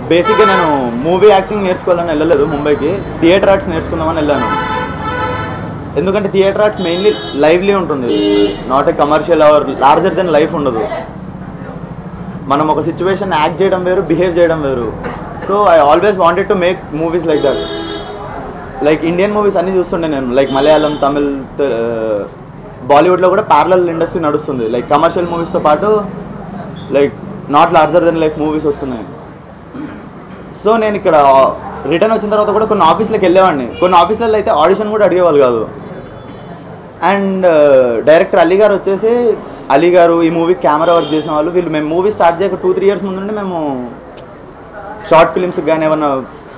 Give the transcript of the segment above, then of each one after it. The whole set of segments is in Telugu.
బేసిక్గా నేను మూవీ యాక్టింగ్ నేర్చుకోవాలని వెళ్ళలేదు ముంబైకి థియేటర్ ఆర్ట్స్ నేర్చుకుందామని వెళ్ళాను ఎందుకంటే థియేటర్ ఆర్ట్స్ మెయిన్లీ లైవ్లీ ఉంటుంది not a commercial or larger than life ఉండదు మనం ఒక సిచ్యువేషన్ యాక్ట్ చేయడం వేరు బిహేవ్ చేయడం వేరు so I always wanted to make movies like that like Indian movies అన్నీ చూస్తుండే నేను లైక్ మలయాళం తమిళ్ బాలీవుడ్లో కూడా ప్యారలల్ ఇండస్ట్రీ నడుస్తుంది లైక్ కమర్షియల్ మూవీస్తో పాటు like not larger than life movies వస్తున్నాయి సో నేను ఇక్కడ రిటర్న్ వచ్చిన తర్వాత కూడా కొన్ని ఆఫీస్లకు వెళ్ళేవాడిని కొన్ని ఆఫీసులలో అయితే ఆడిషన్ కూడా అడిగేవాళ్ళు కాదు అండ్ డైరెక్టర్ అలీ గారు వచ్చేసి అలీ గారు ఈ మూవీ కెమెరా వర్క్ చేసిన వాళ్ళు వీళ్ళు మేము మూవీ స్టార్ట్ చేయక టూ త్రీ ఇయర్స్ ముందు నుండి మేము షార్ట్ ఫిలిమ్స్ కానీ ఏమన్నా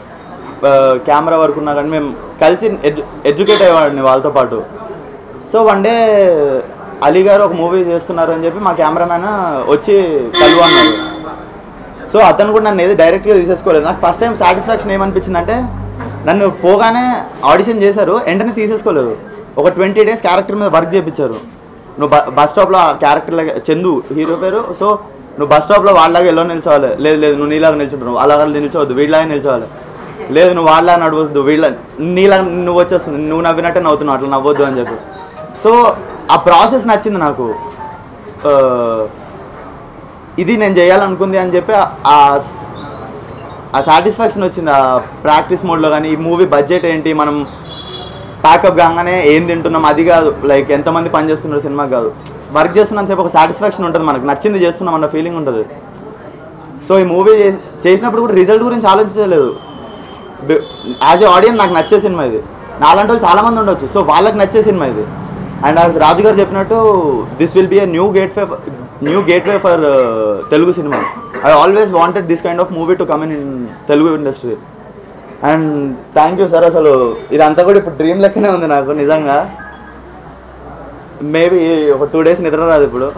కెమెరా వర్క్ ఉన్నా కానీ మేము కలిసి ఎడ్యు ఎడ్యుకేట్ అయ్యేవాడిని వాళ్ళతో పాటు సో వన్ డే అలీ గారు ఒక మూవీ చేస్తున్నారు అని చెప్పి మా కెమెరామ్యాన్ వచ్చి కలువు అన్నారు సో అతను కూడా నన్ను ఏది డైరెక్ట్గా తీసేసుకోలేదు నాకు ఫస్ట్ టైం సాటిస్ఫాక్షన్ ఏమనిపించింది అంటే నన్ను పోగానే ఆడిషన్ చేశారు వెంటనే తీసేసుకోలేదు ఒక ట్వంటీ డేస్ క్యారెక్టర్ మీద వర్క్ చేయించారు నువ్వు బ బస్ స్టాప్లో క్యారెక్టర్ లాగా చందు హీరో పేరు సో నువ్వు బస్ స్టాప్లో వాళ్ళలాగా ఎలా నిల్చోవాలి లేదు లేదు నువ్వు నీలాగా నిల్చుంటావు అలాగా నిల్చోవద్దు వీళ్ళలాగా నిల్చోవాలి లేదు నువ్వు వాళ్ళలాగా నడవద్దు వీళ్ళ నీలాగా నువ్వు వచ్చేస్తుంది నువ్వు నవ్వినట్టే నవ్వుతున్నావు అట్లా నవ్వద్దు అని చెప్పి సో ఆ ప్రాసెస్ నచ్చింది నాకు ఆ, ఇది నేను చేయాలనుకుంది అని చెప్పి ఆ- ఆ ఆ సాటిస్ఫాక్షన్ వచ్చింది ఆ ప్రాక్టీస్ మోడ్లో కానీ ఈ మూవీ బడ్జెట్ ఏంటి మనం ప్యాకప్ కాగానే ఏం తింటున్నాం అది కాదు లైక్ ఎంతమంది పని చేస్తున్నారు సినిమాకి కాదు వర్క్ చేస్తున్నాను చెప్పి ఒక సాటిస్ఫాక్షన్ ఉంటుంది మనకు నచ్చింది చేస్తున్నాం అన్న ఫీలింగ్ ఉంటుంది సో ఈ మూవీ చేసినప్పుడు కూడా రిజల్ట్ గురించి ఆలోచించలేదు యాజ్ ఏ ఆడియన్స్ నాకు నచ్చే సినిమా ఇది నాలాంటి వాళ్ళు చాలామంది ఉండొచ్చు సో వాళ్ళకి నచ్చే సినిమా ఇది అండ్ యాజ్ రాజు గారు చెప్పినట్టు this will be a new gateway new gateway for Telugu cinema I always wanted this kind of movie to come in Telugu industry and thank you sir అసలు ఇదంతా కూడా ఇప్పుడు డ్రీమ్ లెక్కనే ఉంది నాకు నిజంగా మేబీ ఒక టూ డేస్ నిద్ర రాదు ఇప్పుడు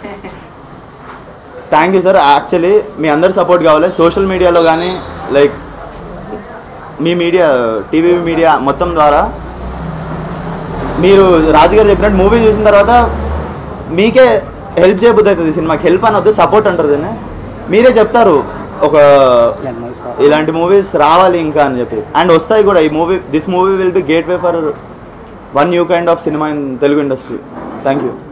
థ్యాంక్ యూ సార్ యాక్చువల్లీ మీ అందరి సపోర్ట్ కావాలి సోషల్ మీడియాలో కానీ లైక్ మీ మీడియా టీవీ మీడియా మొత్తం ద్వారా మీరు రాజుగారు చెప్పినట్టు మూవీ చూసిన తర్వాత మీకే హెల్ప్ చేయబుద్ధి అవుతుంది సినిమాకి హెల్ప్ అనొద్దు సపోర్ట్ అంటారు దీన్ని మీరే చెప్తారు ఒక ఇలాంటి మూవీస్ రావాలి ఇంకా అని చెప్పి అండ్ వస్తాయి కూడా ఈ movie this movie will be gateway for one new kind of cinema in Telugu industry thank you